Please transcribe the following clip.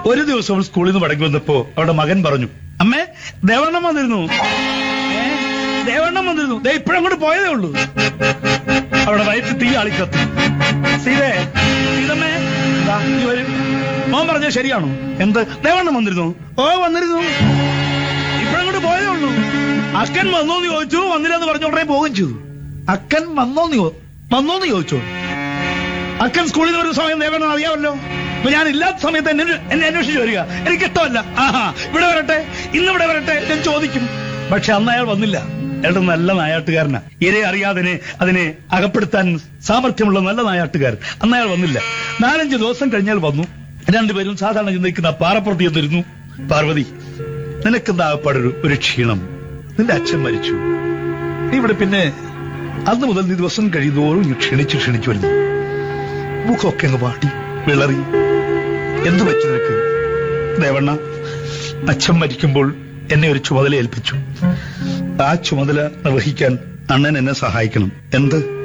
ഒരു ദിവസം അവൾ സ്കൂളിൽ നിന്ന് മടങ്ങി വന്നപ്പോ അവളുടെ മകൻ പറഞ്ഞു അമ്മേ ദേവണ്ണം വന്നിരുന്നു "ഏ? ദേവണ്ണം വന്നിരുന്നു ദേ ഇപ്പോഴങ്ങോട്ട് പോയതേ ഉള്ളൂ അവിടെ വയറ്റ് തീ ആളിക്കത്തി സീതേ സീതമ്മേ ദാ, നീ വരും മോൻ പറഞ്ഞത് ശരിയാണോ എന്ത് ദേവണ്ണം വന്നിരുന്നു ഓ വന്നിരുന്നു ഇപ്പോഴങ്ങോട്ട് പോയതേ ഉള്ളൂ അക്കൻ വന്നോന്ന് ചോദിച്ചു വന്നില്ലെന്ന് പറഞ്ഞ ഉടനെ പോവുകയും ചെയ്തു അക്കൻ വന്നോന്ന് ചോ- വന്നോന്ന് ചോദിച്ചു അക്കൻ സ്കൂളിൽ നിന്ന് ഒരു സമയം ദേവണ്ണം അറിയാമല്ലോ അപ്പൊ ഞാൻ ഇല്ലാത്ത സമയത്ത് എന്നെ എന്നെ അന്വേഷിച്ച് വരിക എനിക്ക് ഇഷ്ടമല്ല ആഹാ ഇവിടെ വരട്ടെ ഇന്ന് ഇവിടെ വരട്ടെ ഞാൻ ചോദിക്കും പക്ഷെ അന്ന് അയാൾ വന്നില്ല അയാളുടെ നല്ല നായാട്ടുകാരനാ ഇരെ അറിയാതിനെ അതിനെ അകപ്പെടുത്താൻ സാമർഥ്യമുള്ള നല്ല നായാട്ടുകാരൻ അന്ന് അയാൾ വന്നില്ല നാലഞ്ച് ദിവസം കഴിഞ്ഞാൽ വന്നു രണ്ടുപേരും സാധാരണ ചിന്തിക്കുന്ന പാറപ്പുറത്ത് ചെന്നിരുന്നു പാർവതി നിനക്കെന്താ ആകപ്പാടൊരു ഒരു ക്ഷീണം നിന്റെ അച്ഛൻ മരിച്ചു നീ ഇവിടെ പിന്നെ അന്ന് മുതൽ നീ ദിവസം കഴിയുന്നോറും നീ ക്ഷണിച്ചു ക്ഷണിച്ചു വരുന്നു മുഖമൊക്കെ അങ്ങ് വാടി വിളറി എന്തു പറ്റി നിനക്ക് ദേവണ്ണ അച്ഛൻ മരിക്കുമ്പോൾ എന്നെ ഒരു ചുമതല ഏൽപ്പിച്ചു ആ ചുമതല നിർവഹിക്കാൻ അണ്ണൻ എന്നെ സഹായിക്കണം എന്ത്